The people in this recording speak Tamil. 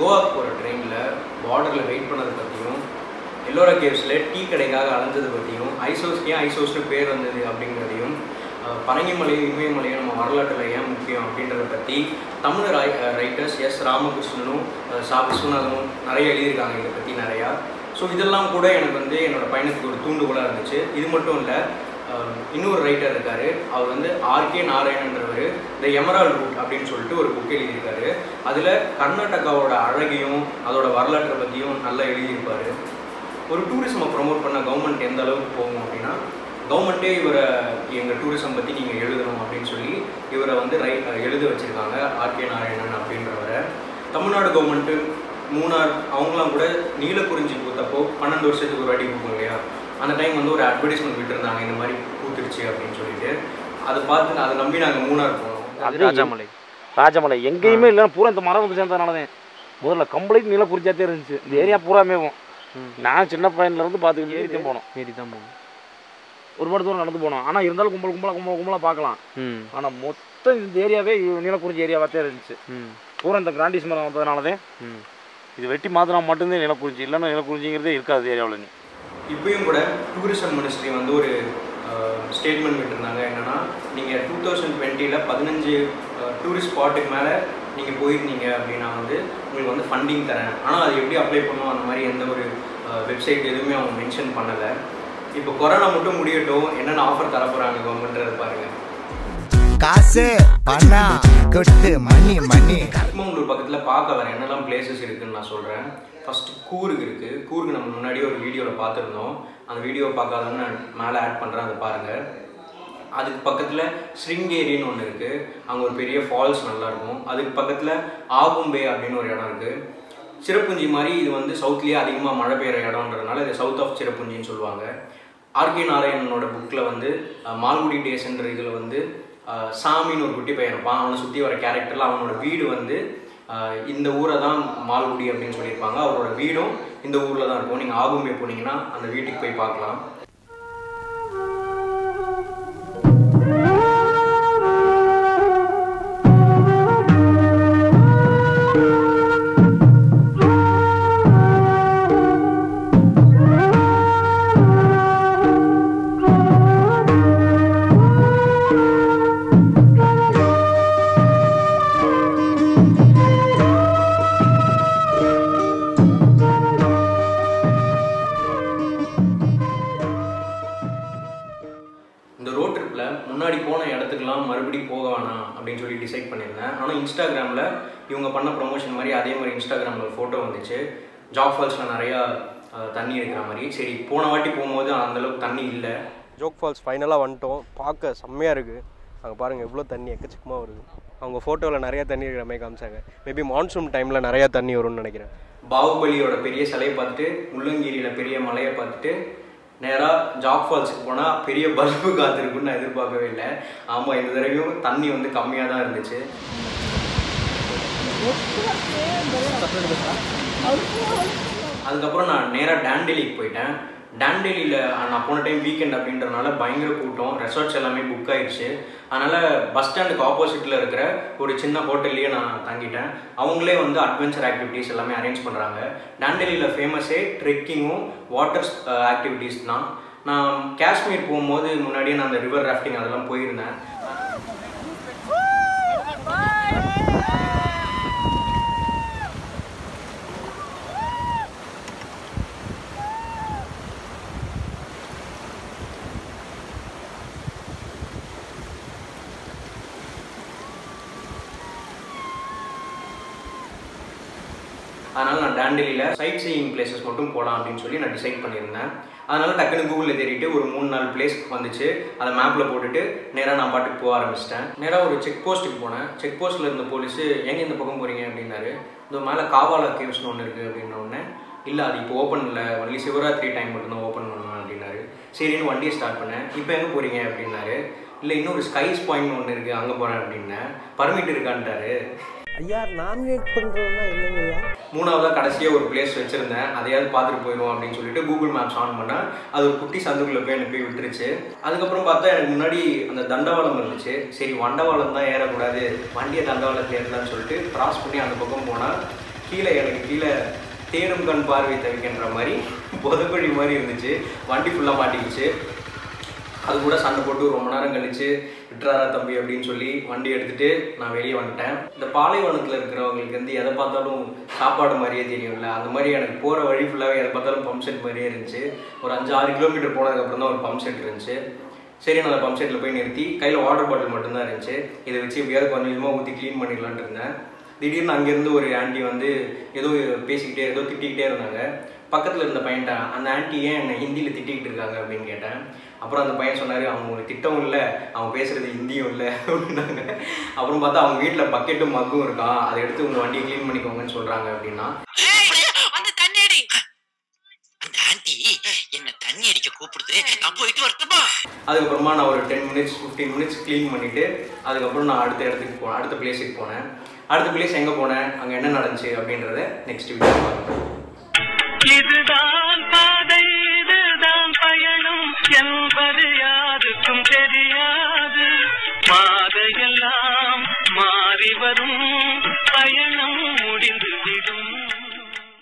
கோவாக்கு போகிற ட்ரெயினில் பார்டரில் வெயிட் பண்ணதை பற்றியும் எல்லோரா கேவ்ஸில் டீ கடைக்காக அலைஞ்சதை பற்றியும் ஐசோஸ்க்கு ஏன் ஐசோஸ்னு பேர் வந்தது அப்படிங்கிறதையும் அஹ், பரங்கிமலையும் இமயமலையும் நம்ம வரலாற்றில் ஏன் முக்கியம் அப்படின்றத பற்றி தமிழ் ரை ரைட்டர்ஸ் எஸ் ராமகிருஷ்ணனும் அஹ், சா விஸ்வநாதனும் நிறைய எழுதியிருக்காங்க இதை பற்றி நிறையா ஸோ இதெல்லாம் கூட எனக்கு வந்து என்னோட பயணத்துக்கு ஒரு தூண்டுகோலாக இருந்துச்சு இது மட்டும் இல்லை இன்னொரு ரைட்டர் இருக்காரு அவர் வந்து ஆர்கே நாராயணன்றவர் த எமரால் ரூட் அப்படின்னு சொல்லிட்டு ஒரு புக் எழுதியிருக்காரு அதில் கர்நாடகாவோட அழகையும் அதோட வரலாற்றை பற்றியும் நல்லா எழுதியிருப்பார் ஒரு டூரிசமை ப்ரொமோட் பண்ண கவர்மெண்ட் எந்த அளவுக்கு போகும் அப்படின்னா கவர்மெண்ட்டே இவரை எங்கள் டூரிசம் பற்றி நீங்கள் எழுதணும் அப்படின்னு சொல்லி இவரை வந்து ரை எழுத வச்சுருக்காங்க ஆர்கே நாராயணன் அப்படின்றவரை தமிழ்நாடு கவர்மெண்ட்டு மூணார் அவங்களாம் கூட நீலக்குறிஞ்சி பூத்தப்போ பன்னெண்டு வருஷத்துக்கு ஒரு வாட்டி பூக்கும் இல்லையா அந்த டைம் வந்து ஒரு அட்வர்டைஸ்மெண்ட் விட்டுருந்தாங்க இந்த மாதிரி பூத்துருச்சு அப்படின்னு சொல்லிட்டு அதை பார்த்து அதை நம்பி நாங்கள் மூணார் போனோம் அது ராஜாமலை ராஜமலை எங்கேயுமே இல்லைன்னா பூரா இந்த மரம் வந்து சேர்ந்ததுனால தான் முதல்ல கம்ப்ளீட் நீலக்குறிச்சியாத்தே இருந்துச்சு இந்த ஏரியா பூராமேவும் நான் சின்ன பையன்ல இருந்து பார்த்துக்கிட்டு ஏறி தான் போனோம் ஏறி தான் போனோம் ஒரு மணி தூரம் நடந்து போனோம் ஆனால் இருந்தாலும் கும்பல் கும்பலாக கும்பல் கும்பலாக பார்க்கலாம் ம் ஆனால் மொத்தம் இந்த ஏரியாவே நீலக்குறிச்சி ஏரியாவாக இருந்துச்சு ம் பூரா இந்த கிராண்டிஸ் மரம் வந்ததுனால தான் ம் இது வெட்டி மாத்தினா மட்டும்தான் நிலக்குறிச்சி இல்லைன்னா நிலக்குறிச்சிங்கிறதே இருக்காது ஏரியாவில் இப்பயும் கூட டூரிசம் மினிஸ்ட்ரி வந்து ஒரு ஸ்டேட்மெண்ட் விட்டுருந்தாங்க என்னன்னா நீங்கள் டூ தௌசண்ட் டுவெண்ட்டியில் பதினஞ்சு டூரிஸ்ட் ஸ்பாட்டுக்கு மேலே நீங்கள் போயிருந்தீங்க அப்படின்னா வந்து உங்களுக்கு வந்து ஃபண்டிங் தரேன் ஆனால் அது எப்படி அப்ளை பண்ணும் அந்த மாதிரி எந்த ஒரு வெப்சைட் எதுவுமே அவங்க மென்ஷன் பண்ணலை இப்போ கொரோனா மட்டும் முடியட்டும் என்னென்ன ஆஃபர் தர போகிறாங்க கவர்மெண்ட்ன்றதை பாருங்கள் காசு பணம் கொட்டு மணி மணி சிக்மங்களூர் பக்கத்தில் பார்க்க வர என்னெல்லாம் பிளேசஸ் இருக்குன்னு நான் சொல்கிறேன் ஃபஸ்ட்டு கூர்க் இருக்குது கூர்க் நம்ம முன்னாடியே ஒரு வீடியோவில் பார்த்துருந்தோம் அந்த வீடியோவை பார்க்காதன்னு நான் மேலே ஆட் பண்ணுறேன் அதை பாருங்கள் அதுக்கு பக்கத்தில் ஸ்ரிங்கேரின்னு ஒன்று இருக்குது அங்கே ஒரு பெரிய ஃபால்ஸ் நல்லாயிருக்கும் அதுக்கு பக்கத்தில் ஆகும்பே அப்படின்னு ஒரு இடம் இருக்குது சிறப்புஞ்சி மாதிரி இது வந்து சவுத்லேயே அதிகமாக மழை பெய்கிற இடம்ன்றதுனால இது சவுத் ஆஃப் சிறப்புஞ்சின்னு சொல்லுவாங்க ஆர்கே நாராயணனோட புக்கில் வந்து அஹ், மால்குடி டேஸ்ன்ற இதில் வந்து அஹ், சாமின்னு ஒரு குட்டி பையன் இருப்பான் அவனை சுற்றி வர கேரக்டரில் அவனோட வீடு வந்து அஹ், இந்த ஊரை தான் மால்குடி அப்படின்னு சொல்லியிருப்பாங்க அவரோட வீடும் இந்த ஊரில் தான் இருக்கும் நீங்கள் ஆகும்பே போனீங்கன்னா அந்த வீட்டுக்கு போய் பார்க்கலாம் இந்த ரோட் ட்ரிப்பில் முன்னாடி போன இடத்துக்குலாம் மறுபடியும் போக வேணாம் அப்படின்னு சொல்லி டிசைட் பண்ணியிருந்தேன் ஆனால் இன்ஸ்டாகிராமில் இவங்க பண்ண ப்ரொமோஷன் மாதிரி அதே மாதிரி இன்ஸ்டாகிராமில் ஒரு ஃபோட்டோ வந்துச்சு ஜாக் ஃபால்ஸில் நிறையா அஹ், தண்ணி இருக்கிற மாதிரி சரி போன வாட்டி போகும்போது அந்தளவுக்கு தண்ணி இல்லை ஜோக் ஃபால்ஸ் ஃபைனலாக வந்துட்டோம் பார்க்க செம்மையாக இருக்குது அங்கே பாருங்கள் எவ்வளோ தண்ணி எக்கச்சக்கமாக வருது அவங்க ஃபோட்டோவில் நிறையா தண்ணி இருக்கிற மாதிரி காமிச்சாங்க மேபி மான்சூன் டைமில் நிறையா தண்ணி வரும்னு நினைக்கிறேன் பாகுபலியோட பெரிய சிலையை பார்த்துட்டு முள்ளங்கிரியில் பெரிய மலையை பார்த்துட்டு நேராக ஜாக் ஃபால்ஸுக்கு போனால் பெரிய பல்பு காத்திருக்குன்னு நான் எதிர்பார்க்கவே இல்லை ஆமாம் இந்த தடவையும் தண்ணி வந்து கம்மியாக தான் இருந்துச்சு அதுக்கப்புறம் நான் நேராக டேண்டேலிக்கு போயிட்டேன் டேண்டேலியில் நான் போன டைம் வீக்கெண்ட் அப்படின்றனால பயங்கர கூட்டம் ரெசார்ட்ஸ் எல்லாமே புக் ஆயிடுச்சு அதனால் பஸ் ஸ்டாண்டுக்கு ஆப்போசிட்டில் இருக்கிற ஒரு சின்ன ஹோட்டல்லையே நான் தங்கிட்டேன் அவங்களே வந்து அட்வென்ச்சர் ஆக்டிவிட்டீஸ் எல்லாமே அரேஞ்ச் பண்ணுறாங்க டேண்டேலியில் ஃபேமஸே ட்ரெக்கிங்கும் வாட்டர் ஆக்டிவிட்டீஸ் தான் நான் காஷ்மீர் போகும்போது முன்னாடியே நான் அந்த ரிவர் ராஃப்டிங் அதெல்லாம் போயிருந்தேன் அதனால் நான் டேண்டலியில் சைட் சீயிங் பிளேசஸ் மட்டும் போகலாம் அப்படின்னு சொல்லி நான் டிசைட் பண்ணியிருந்தேன் அதனால் டக்குன்னு கூகுளில் தேடிட்டு ஒரு மூணு நாலு பிளேஸ் வந்துச்சு அதை மேப்பில் போட்டுட்டு நேராக நான் பாட்டுக்கு போக ஆரம்பிச்சிட்டேன் நேராக ஒரு செக் போஸ்ட்டுக்கு போனேன் செக் போஸ்ட்டில் இருந்த போலீஸு எங்கே இந்த பக்கம் போகிறீங்க அப்படின்னாரு இந்த மேலே காவாலா கேவ்ஸ்னு ஒன்று இருக்குது அப்படின்ன உடனே இல்லை அது இப்போ ஓப்பன் இல்லை ஒன்லி சிவராத்திரி டைம் மட்டும்தான் ஓப்பன் பண்ணுவேன் அப்படின்னாரு சரின்னு வண்டியை ஸ்டார்ட் பண்ணேன் இப்போ எங்கே போகிறீங்க அப்படின்னாரு இல்லை இன்னொரு ஸ்கைஸ் பாயிண்ட் ஒன்று இருக்குது அங்கே போகிறேன் அப்படின்னேன் பர்மிட் இருக்கான்ட்டாரு ஐயா நாமினேட் பண்ணுறதுனா என்னங்க ஐயா மூணாவதாக கடைசியாக ஒரு பிளேஸ் வச்சுருந்தேன் அதையாவது பார்த்துட்டு போயிடுவோம் அப்படின்னு சொல்லிட்டு கூகுள் மேப்ஸ் ஆன் பண்ணேன் அது ஒரு குட்டி சந்துக்குள்ளே போய் எனக்கு போய் விட்டுருச்சு அதுக்கப்புறம் பார்த்தா எனக்கு முன்னாடி அந்த தண்டவாளம் இருந்துச்சு சரி வண்டவாளம் தான் ஏறக்கூடாது வண்டியை தண்டவாளத்தில் ஏறலாம்னு சொல்லிட்டு கிராஸ் பண்ணி அந்த பக்கம் போனால் கீழே எனக்கு கீழே தேடும் கண் பார்வை தவிக்கின்ற மாதிரி புதக்குழி மாதிரி இருந்துச்சு வண்டி ஃபுல்லாக மாட்டிக்கிச்சு அது கூட சண்டை போட்டு ரொம்ப நேரம் கழிச்சு விட்டுறாரா தம்பி அப்படின்னு சொல்லி வண்டி எடுத்துட்டு நான் வெளியே வந்துட்டேன் இந்த பாலைவனத்தில் இருக்கிறவங்களுக்கு வந்து எதை பார்த்தாலும் சாப்பாடு மாதிரியே தெரியும்ல அந்த மாதிரி எனக்கு போகிற வழி ஃபுல்லாகவே எதை பார்த்தாலும் பம்ப் செட் மாதிரியே இருந்துச்சு ஒரு அஞ்சு ஆறு கிலோமீட்டர் போனதுக்கப்புறம் தான் ஒரு பம்ப் செட் இருந்துச்சு சரி நான் அந்த பம்ப் செட்டில் போய் நிறுத்தி கையில் வாட்டர் பாட்டில் மட்டும்தான் இருந்துச்சு இதை வச்சு எப்படியாவது கொஞ்சம் கொஞ்சமாக ஊற்றி க்ளீன் பண்ணிடலான்ட்டு இருந்தேன் திடீர்னு அங்கேருந்து ஒரு ஆண்டி வந்து ஏதோ பேசிக்கிட்டே ஏதோ திட்டிக்கிட்டே இருந்தாங்க பக்கத்தில் இருந்த பையன்ட்ட அந்த ஆண்டி ஏன் என்னை ஹிந்தியில் திட்டிக்கிட்டு இருக்காங்க அப்படின்னு கேட்டேன் அப்புறம் அந்த பையன் சொன்னார் அவங்க ஒரு திட்டமும் இல்லை அவன் பேசுறது ஹிந்தியும் இல்லை அப்படின்னாங்க அப்புறம் பார்த்தா அவங்க வீட்டில் பக்கெட்டும் மக்கும் இருக்கான் அதை எடுத்து உங்கள் வண்டியை க்ளீன் பண்ணிக்கோங்கன்னு சொல்கிறாங்க அப்படின்னா வந்து தண்ணி அடி அந்த ஆண்டி என்ன தண்ணி அடிக்க கூப்பிடுது நான் போயிட்டு வரட்டுமா அதுக்கப்புறமா நான் ஒரு ten minutes fifteen minutes clean பண்ணிவிட்டு அதுக்கப்புறம் நான் அடுத்த இடத்துக்கு போனேன் அடுத்த பிளேஸுக்கு போனேன் அடுத்த பிளேஸ் எங்கே போனேன் அங்கே என்ன நடந்துச்சு அப்படின்றத நெக்ஸ்ட் வீடியோ பார்க்கலாம் இதுதான் பாதை இதுதான் பயணம் என்பது யாருக்கும் தெரியாது பாதையெல்லாம் மாறி வரும் பயணம் முடிந்து விடும்